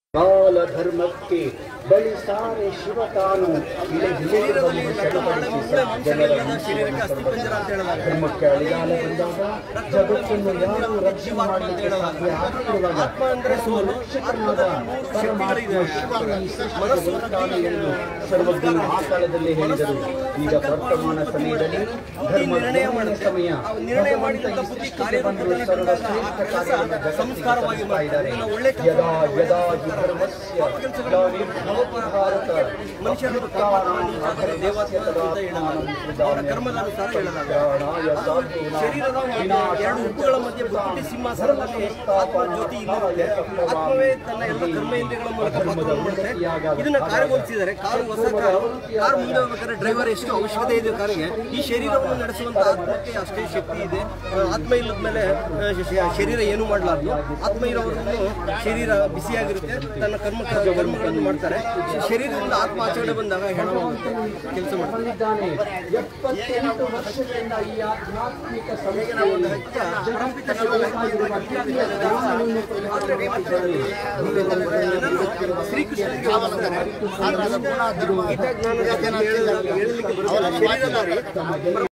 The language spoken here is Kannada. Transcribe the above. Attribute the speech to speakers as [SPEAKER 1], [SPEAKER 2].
[SPEAKER 1] ಕಾಲ ಧರ್ಮಕ್ಕೆ ಬಳಿ ಸಾರೆ ಶಿವ ತಾನು ಇಳೆ
[SPEAKER 2] ಶರೀರದಲ್ಲಿ
[SPEAKER 1] ವಿವೇಕವನ್ನು
[SPEAKER 2] ಇರ್ತಕ್ಕಂಥ
[SPEAKER 1] ಸರಿಪಡಿಸಿ
[SPEAKER 2] ಮೂಳೆ ಮಾಂಸಗಳಿಲ್ಲದ ಶರೀರಕ್ಕೆ ಅಸ್ಥಿಪಂಜರ ಅಂತ ಹೇಳಲಾಗುತ್ತೆ
[SPEAKER 1] ಧರ್ಮಕ್ಕೆ ಅಳಿಗಾಲ ಬಂದಾಗ ಜಗತ್ತನ್ನು ಯಾರು ರಕ್ಷಣೆ ಮಾಡಲಿಕ್ಕೆ ಸಾಧ್ಯ ಆಗ್ತಿರುವಾಗ
[SPEAKER 2] ಆತ್ಮ ಅಂದ್ರೆ ಸೋಲು
[SPEAKER 1] ಶಿಕ್ಷಕನಾದ ಪರಮಾತ್ಮ ಶಿವನು ಈ ಸೃಷ್ಟಿಗೆ ಬರ್ತಾನೆ ಎಂದು ಸರ್ವಜ್ಞನು ಆ ಕಾಲದಲ್ಲಿ ಹೇಳಿದರು ಈಗ ವರ್ತಮಾನ ಸಮಯದಲ್ಲಿ ಧರ್ಮ
[SPEAKER 2] ನಿರ್ಣಯ ಮಾಡುತ್ತೆ.
[SPEAKER 1] ಸಮಯ
[SPEAKER 2] ಆ ನಿರ್ಣಯ ಮಾಡಿದಂಥ
[SPEAKER 1] ಭಗವಂತ
[SPEAKER 2] ಬುದ್ಧಿ
[SPEAKER 1] ಈ ಸೃಷ್ಟಿಗೆ ಬಂದು
[SPEAKER 2] ಕಾರ್ಯರೂಪದಲ್ಲಿ
[SPEAKER 1] ಸರ್ವಶ್ರೇಷ್ಠ
[SPEAKER 2] ಬಂದಾಗ ಆ
[SPEAKER 1] ಕಾರ್ಯವನ್ನು
[SPEAKER 2] ಕೆಲಸ ಸಂಸ್ಕಾರವಾಗಿ
[SPEAKER 1] ಜಗತ್ತಿಗೆ ಇದ್ದಾರೆ
[SPEAKER 2] ಮಾಡ್ತಾರೆ. ಒಳ್ಳೆ ಕೆಲಸ
[SPEAKER 1] ಯದಾ ಯದಾ ಹಿ ಧರ್ಮಸ್ಯ ಗ್ಲಾನಿರ್ಭವತಿ ಭಾರತ
[SPEAKER 2] ಮನುಷ್ಯರನ್ನು
[SPEAKER 1] ಅಭ್ಯುತ್ಥಾನಾನಿ
[SPEAKER 2] ಕಾಪಾಡುವ ದೇವಾತ್ಮ ಅಂತ ಹೇಳಲಾಗುತ್ತೆ. ಅವರ ಕರ್ಮದ ಅನುಸಾರ ಹೇಳಲಾಗುತ್ತೆ. ಶರೀರದ ಎರಡು ಉಪ್ಪುಗಳ ಮಧ್ಯೆ ಪ್ರಕೃತಿ ಸಿಂಹಾಸನದಲ್ಲಿ ಆತ್ಮ ಜ್ಯೋತಿ ಇಲ್ಲಿರುತ್ತೆ ಆತ್ಮವೇ ತನ್ನ ಎಲ್ಲ ಕರ್ಮೇಂದ್ರಿಯಗಳ ಮೂಲಕ ಪಾತ್ರವನ್ನು ಮಾಡುತ್ತೆ ಇದನ್ನ ಕಾರ್ಯಗೊಳಿಸಿದರೆ ಕಾರು ಹೊಸ ಕಾರು ಕಾರು ಮುಂದೆ ಹೋಗ್ಬೇಕಾದ್ರೆ ಡ್ರೈವರ್ ಎಷ್ಟು ಅವಶ್ಯಕತೆ ಇದೆ ಕಾರಿಗೆ ಈ ಶರೀರವನ್ನು ನಡೆಸುವಂತ ಆತ್ಮಕ್ಕೆ ಅಷ್ಟೇ ಶಕ್ತಿ ಇದೆ ಆ, ಆತ್ಮ ಇಲ್ಲದ ಮೇಲೆ ಆ, ಶ- ಶರೀರ ಏನು ಮಾಡಲಾರ್ದು ಆತ್ಮ ಇರೋವರೆಗೂ ಶರೀರ ಬಿಸಿಯಾಗಿರುತ್ತೆ ತನ್ನ ಕರ್ಮ ಕರ್ಮಗಳನ್ನು ಮಾಡ್ತಾರೆ ಶ- ಶರೀರದಿಂದ ಆತ್ಮ ಆಚರಣೆ ಬಂದಾಗ ಹೆಣ ಕೆಲಸ ಮಾಡ್ತಾರೆ
[SPEAKER 1] ಬಂದಿದ್ದಾನೆ ಎಪ್ಪತ್ತೆಂಟು ವರ್ಷಗಳಿಂದ ಈ ಆಧ್ಯಾತ್ಮಿಕ ಸಮಯಕ್ಕೆ
[SPEAKER 2] ಒಂದು ಹಚ್ಚ ಪರಂಪಿತ ಶಿವನ
[SPEAKER 1] ಜ್ಞಾನವನ್ನು ಪ್ರದಾನ ಮಾಡಿದ್ದಾರೆ.
[SPEAKER 2] ಶ್ರೀಕೃಷ್ಣನಿಗೆ ಹೋಲಿಸ್ತಾರೆ. ಗೀತಾ ಜ್ಞಾನದ ಹೇಳಲಿಕ್ಕೆ ಬರುವುದಿಲ್ಲ. ಶರೀರಧಾರಿ